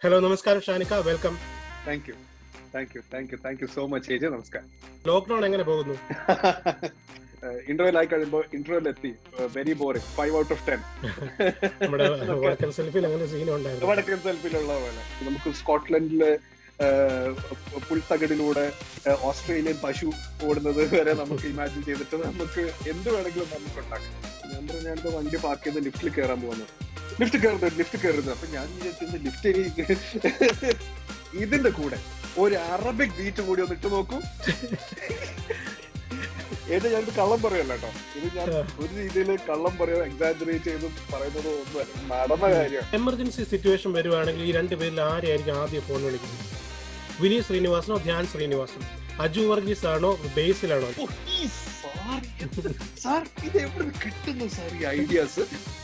hello നമസ്കാരം ഷാനിക്ക welcome thank you thank you thank you thank you so much ചേച്ചി നമസ്കാരം ലോക്ക്ഡൌൺ എങ്ങനെ പോകുന്നു ഇന്റർവെൽ ആയി കഴിയുമ്പോൾ ഇന്റർവെൽ എത്തി very boring five out of ten നമ്മുടെ വടക്കൻ സെൽഫിൽ അങ്ങനെ സീൻ ഉണ്ടായിരുന്നു വടക്കൻ സെൽഫിലുള്ള പോലെ നമുക്ക് സ്കോട്ട്ലൻഡില് ഏഹ്, പുൽത്തകടിലൂടെ ഏഹ്, ഓസ്ട്രേലിയൻ പശു ഓടുന്നത് വരെ നമുക്ക് ഇമാജിൻ ചെയ്തിട്ട് നമുക്ക് എന്ത് വേണമെങ്കിലും നമുക്ക് ഉണ്ടാക്കാം ഞാൻ പറഞ്ഞു ഞാനിപ്പോ വണ്ടി പാർക്ക് ചെയ്ത് ലിഫ്റ്റിൽ കയറാൻ പോകുന്നത് ലിഫ്റ്റ് കയറുന്നത് ലിഫ്റ്റ് കയറുന്നത് അപ്പൊ ഞാൻ വിചാരിച്ചത് ലിഫ്റ്റ് ഇതിന്റെ കൂടെ ഒരു അറബിക് ബീറ്റ് കൂടി ഒന്ന് ഇട്ട് നോക്കൂ ഏത് ഞാനിത് കള്ളം പറയല്ല കേട്ടോ ഇത് ഞാൻ ഒരു രീതിയിൽ കള്ളം പറയോ എക്സാജറേറ്റ് ചെയ്ത് പറയുന്നത് ഒന്നും നടന്ന കാര്യമാണ് എമർജൻസി സിറ്റുവേഷൻ വരുവാണെങ്കിൽ ഈ രണ്ട് പേരിൽ ആരെയായിരിക്കും ആദ്യം ഫോൺ വിളിക്കുന്നത് വിനീത് ശ്രീനിവാസനോ ധ്യാൻ ശ്രീനിവാസനോ അജു വർഗീസ് ആണോ ബേസിലാണോ ഓ, ഈ സാർ സാർ ഇത് എവിടെ കിട്ടുന്നു സാർ ഈ ഐഡിയാസ്